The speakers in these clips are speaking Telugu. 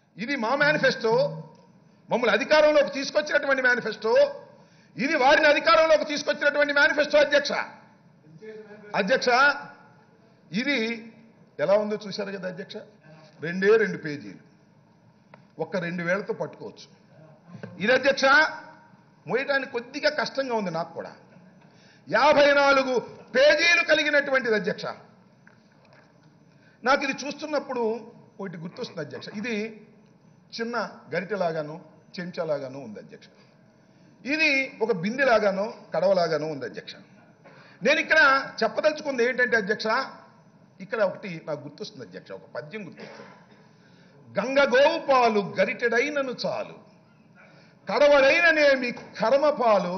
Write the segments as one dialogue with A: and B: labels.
A: ఇది మా మేనిఫెస్టో మమ్మల్ని అధికారంలోకి తీసుకొచ్చినటువంటి మేనిఫెస్టో ఇది వారిని అధికారంలోకి తీసుకొచ్చినటువంటి మేనిఫెస్టో అధ్యక్ష అధ్యక్ష ఇది ఎలా ఉందో చూశారు కదా అధ్యక్ష రెండే రెండు పేజీలు ఒక్క రెండు వేలతో పట్టుకోవచ్చు ఇది అధ్యక్ష మోయటానికి కొద్దిగా కష్టంగా ఉంది నాకు కూడా యాభై నాలుగు పేజీలు కలిగినటువంటిది అధ్యక్ష నాకు ఇది చూస్తున్నప్పుడు ఒకటి గుర్తొస్తుంది అధ్యక్ష ఇది చిన్న గరిటెలాగాను చెంచాలాగాను ఉంది అధ్యక్ష ఇది ఒక బిందెలాగాను కడవలాగాను ఉంది అధ్యక్ష నేను ఇక్కడ చెప్పదలుచుకుంది ఏంటంటే అధ్యక్ష ఇక్కడ ఒకటి నాకు గుర్తొస్తుంది అధ్యక్ష ఒక పద్యం గుర్తొస్తుంది గంగ గోవు పాలు గరిటెడైనను చాలు కడవడైననేమి కర్మపాలు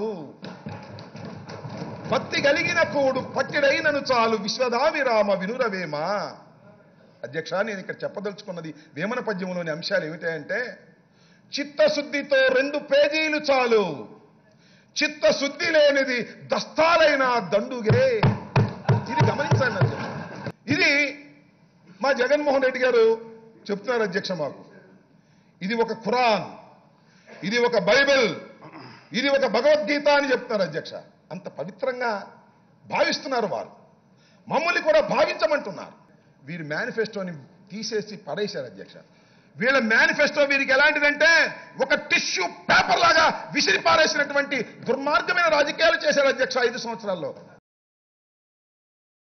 A: పత్తి కలిగిన కోడు పట్టిడైనను చాలు విశ్వదావిరామ వినురవేమ అధ్యక్ష నేను ఇక్కడ చెప్పదలుచుకున్నది వేమన పద్యంలోని అంశాలు ఏమిటంటే చిత్తశుద్ధితో రెండు పేజీలు చాలు చిత్తశుద్ధి లేనిది దస్తాలైన దండుగే ఇది గమనించండి అధ్యక్ష ఇది మా జగన్మోహన్ రెడ్డి గారు చెప్తున్నారు అధ్యక్ష మాకు ఇది ఒక ఖురాన్ ఇది ఒక బైబిల్ ఇది ఒక భగవద్గీత అని చెప్తున్నారు అధ్యక్ష అంత పవిత్రంగా భావిస్తున్నారు వారు మమ్మల్ని కూడా భావించమంటున్నారు వీరి మేనిఫెస్టోని తీసేసి పడేశారు అధ్యక్ష వీళ్ళ మేనిఫెస్టో వీరికి ఎలాంటిదంటే ఒక టిష్యూ పేపర్ లాగా విసిరి పారేసినటువంటి దుర్మార్గమైన రాజకీయాలు చేశారు అధ్యక్ష ఐదు సంవత్సరాల్లో